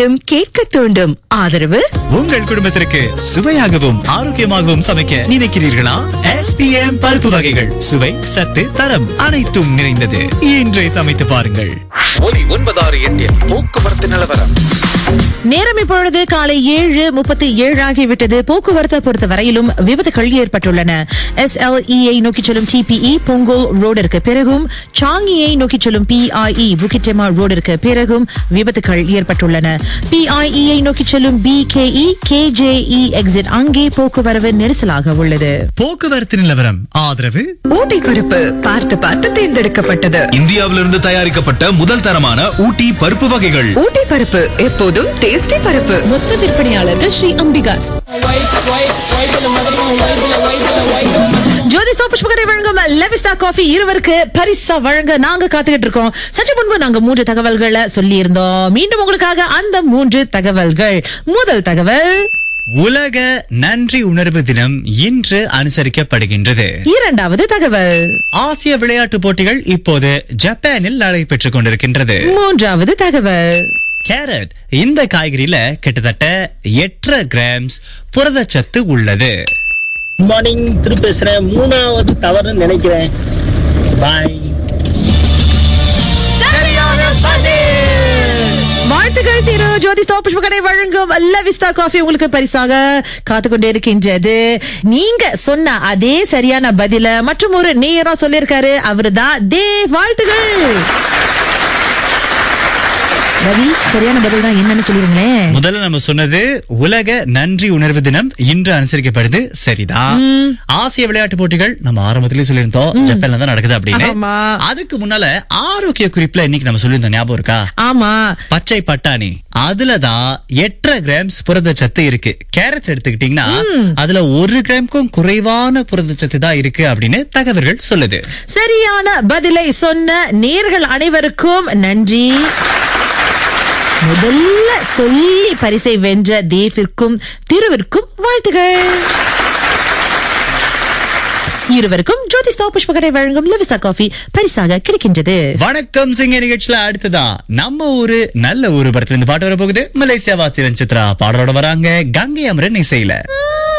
மீண்டும் கேட்க தூண்டும் ஆதரவு உங்கள் குடும்பத்திற்கு சுவையாகவும் ஆரோக்கியமாகவும் சமைக்க நினைக்கிறீர்களா எஸ்பிஎம் பருப்பு வகைகள் சுவை சத்து தரம் அனைத்தும் நிறைந்தது இன்றே சமைத்து பாருங்கள் ஒலி ஒன்பதாறு எட்டில் போக்குவரத்து நிலவரம் நேரம் இப்பொழுது காலை ஏழு முப்பத்தி ஏழு ஆகிவிட்டது போக்குவரத்தை பொறுத்த வரையிலும் விபத்துகள் ஏற்பட்டுள்ளன எஸ் எல் இஐ நோக்கி செல்லும் டிபிஇ பொங்கல் ரோடிற்கு பிறகும் சாங்கியை நோக்கி செல்லும் பிஐஇ புக்கிட்டெமா ரோடிற்கு பிறகும் விபத்துகள் ஏற்பட்டுள்ளன பிஐஇஐ நோக்கி செல்லும் பிகேஇ கேஜேஇ எக்ஸிட் அங்கே போக்குவரவு நெரிசலாக உள்ளது போக்குவரத்து நிலவரம் ஆதரவு ஊட்டி பருப்பு பார்த்து பார்த்து தேர்ந்தெடுக்கப்பட்டது இந்தியாவிலிருந்து தயாரிக்கப்பட்ட முதல் தரமான ஊட்டி பருப்பு வகைகள் ஊட்டி பருப்பு எப்போதும் டேஸ்டி பருப்பு மொத்த விற்பனையாளர்கள் ஸ்ரீ அம்பிகாஸ் ஜோதி சோப்பு புஷ்பகரை வழங்கும் லெவிஸ்டா காஃபி இருவருக்கு பரிசா வழங்க நாங்க காத்துக்கிட்டு இருக்கோம் சற்று முன்பு நாங்க மூன்று தகவல்களை சொல்லி இருந்தோம் மீண்டும் உங்களுக்காக அந்த மூன்று தகவல்கள் முதல் தகவல் உலக நன்றி உணர்வு தினம் இன்று அனுசரிக்கப்படுகின்றது இரண்டாவது தகவல் ஆசிய விளையாட்டுப் போட்டிகள் இப்போது ஜப்பானில் நடைபெற்றுக் கொண்டிருக்கின்றது மூன்றாவது தகவல் கேரட் இந்த காய்கறியில கிட்டத்தட்ட எட்டரை கிராம்ஸ் புரதச்சத்து உள்ளது மார்னிங் திரு பேசுறேன் மூணாவது தவறுன்னு நினைக்கிறேன் பாய் வாழ்த்துக்கள் திரு ஜோதி சோப்பு புஷ்பகரை வழங்கும் லெவிஸ்டா காஃபி உங்களுக்கு பரிசாக காத்துக்கொண்டே இருக்கின்றது நீங்க சொன்ன அதே சரியான பதில மற்றும் ஒரு நேரா சொல்லியிருக்காரு அவருதான் தேவ் வாழ்த்துகள் ரவி சரியான பதில் தான் என்னன்னு சொல்லிருங்களேன் முதல்ல நம்ம சொன்னது உலக நன்றி உணர்வு தினம் இன்று அனுசரிக்கப்படுது சரிதான் ஆசிய விளையாட்டு போட்டிகள் நம்ம ஆரம்பத்திலேயே சொல்லியிருந்தோம் ஜப்பான்ல தான் நடக்குது அப்படின்னு ஆமா. அதுக்கு முன்னால ஆரோக்கிய குறிப்புல இன்னைக்கு நம்ம சொல்லியிருந்தோம் ஞாபகம் இருக்கா ஆமா பச்சை பட்டாணி அதுலதான் எட்டரை கிராம்ஸ் புரதச்சத்து இருக்கு கேரட்ஸ் எடுத்துக்கிட்டீங்கன்னா அதுல ஒரு கிராம்க்கும் குறைவான புரதச்சத்து தான் இருக்கு அப்படின்னு தகவல்கள் சொல்லுது சரியான பதிலை சொன்ன நேர்கள் அனைவருக்கும் நன்றி முதல்ல சொல்லி பரிசை வென்ற தேவிற்கும் திருவிற்கும் வாழ்த்துகள் இருவருக்கும் ஜோதி ஸ்டா புஷ்பகரை வழங்கும் லெவிஸ்டா காஃபி பரிசாக கிடைக்கின்றது வணக்கம் சிங்க நிகழ்ச்சியில அடுத்ததா நம்ம ஊரு நல்ல ஊரு படத்துல இருந்து பாட்டு வர போகுது மலேசியா வாசிவன் சித்ரா பாடலோட வராங்க கங்கை அமரன் இசையில